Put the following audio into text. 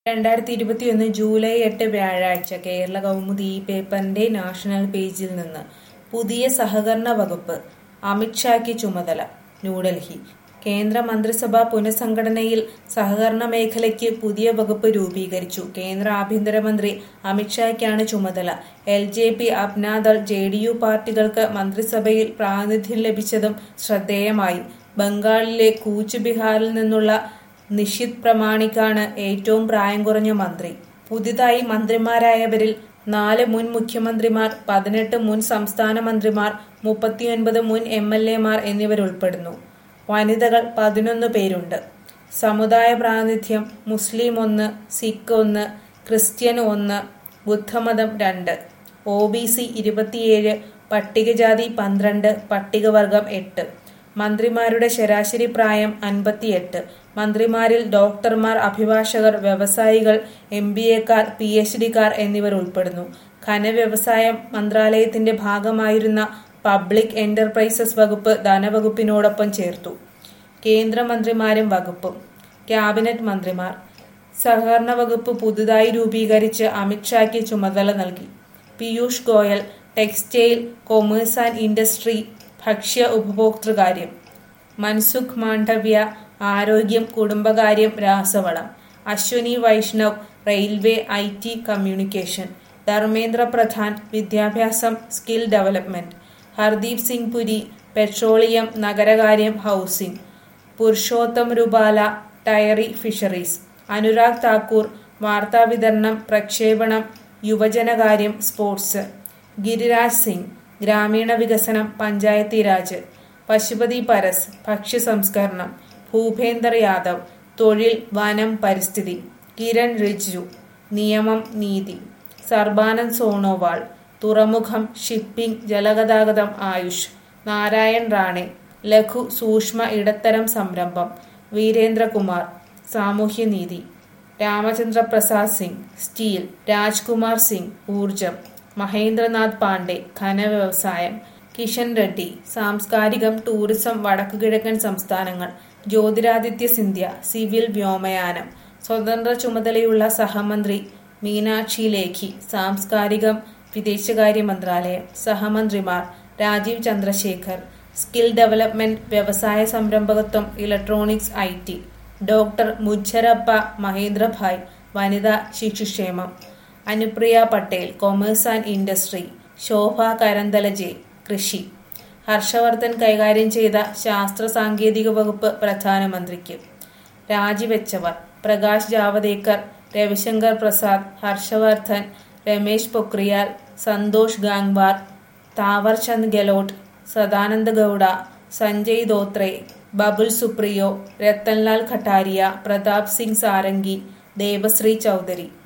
രണ്ടായിരത്തി ഇരുപത്തിയൊന്ന് ജൂലൈ എട്ട് വ്യാഴാഴ്ച കേരള കൗമുദി ഈ പേപ്പറിന്റെ നാഷണൽ പേജിൽ നിന്ന് പുതിയ സഹകരണ വകുപ്പ് അമിത്ഷായ്ക്ക് ചുമതല ന്യൂഡൽഹി കേന്ദ്ര മന്ത്രിസഭാ പുനഃസംഘടനയിൽ സഹകരണ മേഖലയ്ക്ക് പുതിയ വകുപ്പ് രൂപീകരിച്ചു കേന്ദ്ര ആഭ്യന്തരമന്ത്രി അമിത്ഷായ്ക്കാണ് ചുമതല L J P Apna Dal J D U പാർട്ടികൾക്ക് മന്ത്രിസഭയിൽ പ്രാതിനിധ്യം ലഭിച്ചതും ശ്രദ്ധേയമായി ബംഗാളിലെ കൂച്ച് ബിഹാറിൽ നിന്നുള്ള നിഷിത് പ്രമാണിക്കാണ് ഏറ്റവും പ്രായം കുറഞ്ഞ മന്ത്രി പുതിയതായി മന്ത്രിമാരായവരിൽ നാല് മുൻ മുഖ്യമന്ത്രിമാർ പതിനെട്ട് മുൻ സംസ്ഥാന മന്ത്രിമാർ മുപ്പത്തിയൊൻപത് മുൻ എം എൽ എമാർ എന്നിവരുൾപ്പെടുന്നു വനിതകൾ പതിനൊന്ന് പേരുണ്ട് സമുദായ പ്രാതിനിധ്യം മുസ്ലിം ഒന്ന് സിഖ് ഒന്ന് ക്രിസ്ത്യൻ ഒന്ന് ബുദ്ധമതം രണ്ട് ഒ ബി സി ഇരുപത്തിയേഴ് പട്ടികജാതി പന്ത്രണ്ട് പട്ടികവർഗം എട്ട് മന്ത്രിമാരുടെ ശരാശരി പ്രായം അൻപത്തിയെട്ട് മന്ത്രിമാരിൽ ഡോക്ടർമാർ അഭിഭാഷകർ വ്യവസായികൾ എം ബി എക്കാർ പി എച്ച് ഡിക്കാർ എന്നിവർ ഉൾപ്പെടുന്നു ഖനവ്യവസായ മന്ത്രാലയത്തിന്റെ ഭാഗമായിരുന്ന പബ്ലിക് എന്റർപ്രൈസസ് വകുപ്പ് ധനവകുപ്പിനോടൊപ്പം ചേർത്തു കേന്ദ്രമന്ത്രിമാരും വകുപ്പും ക്യാബിനറ്റ് മന്ത്രിമാർ സഹകരണ വകുപ്പ് പുതുതായി രൂപീകരിച്ച് അമിത്ഷായ്ക്ക് ചുമതല നൽകി Piyush Goyal textile commerce and industry ഭക്ഷ്യ ഉപഭോക്തൃകാര്യം മൻസുഖ് മാണ്ഡവ്യ ആരോഗ്യം കുടുംബകാര്യം രാസവളം Ashwini Vaishnaw railway I T communication Dharmendra Pradhan വിദ്യാഭ്യാസം skill development Hardeep Singh Puri petroleum നഗരകാര്യം housing Parshottam Rupala dairy fisheries Anurag Thakur വാർത്താവിതരണം പ്രക്ഷേപണം യുവജനകാര്യം സ്പോർട്സ് ഗിരിരാജ് സിംഗ് ഗ്രാമീണ വികസനം പഞ്ചായത്തി രാജ് പശുപതി പരസ് ഭക്ഷ്യ സംസ്കരണം ഭൂപേന്ദർ യാദവ് തൊഴിൽ വനം പരിസ്ഥിതി കിരൺ റിജ്ജു നിയമം നീതി സർബാനന്ദ് സോണോവാൾ തുറമുഖം ഷിപ്പിംഗ് ജലഗതാഗതം ആയുഷ് നാരായൺ റാണെ ലഘു സൂക്ഷ്മ ഇടത്തരം സംരംഭം വീരേന്ദ്രകുമാർ സാമൂഹ്യനീതി രാമചന്ദ്ര പ്രസാദ് സിംഗ് സ്റ്റീൽ രാജ്കുമാർ സിംഗ് ഊർജം മഹേന്ദ്രനാഥ് പാണ്ഡെ ഖനവ്യവസായം കിഷൻ റെഡ്ഡി സാംസ്കാരികം ടൂറിസം വടക്കുകിഴക്കൻ സംസ്ഥാനങ്ങൾ ജ്യോതിരാദിത്യ സിന്ധ്യ സിവിൽ വ്യോമയാനം സ്വതന്ത്ര ചുമതലയുള്ള സഹമന്ത്രി മീനാക്ഷി ലേഖി സാംസ്കാരികം വിദേശകാര്യ മന്ത്രാലയം സഹമന്ത്രിമാർ രാജീവ് ചന്ദ്രശേഖർ സ്കിൽ ഡെവലപ്മെന്റ് വ്യവസായ സംരംഭകത്വം electronics I T doctor Munjapara Mahendrabhai വനിതാ ശിശുക്ഷേമം Anupriya Patel commerce and industry Shobha Karandlaje കൃഷി ഹർഷവർദ്ധൻ കൈകാര്യം ചെയ്ത ശാസ്ത്ര സാങ്കേതിക വകുപ്പ് പ്രധാനമന്ത്രിക്ക് രാജിവെച്ചവർ പ്രകാശ് ജാവദേക്കർ രവിശങ്കർ പ്രസാദ് ഹർഷവർദ്ധൻ രമേശ് പൊക്രിയാൽ സന്തോഷ് ഗാംഗ്വാർ താവർചന്ദ് ഗെലോട്ട് സദാനന്ദ ഗൌഡ സഞ്ജയ് ദോത്രെ ബബുൽ സുപ്രിയോ രത്തൻലാൽ ഖട്ടാരിയ പ്രതാപ് സിംഗ് സാരംഗി ദേവശ്രീ ചൌധരി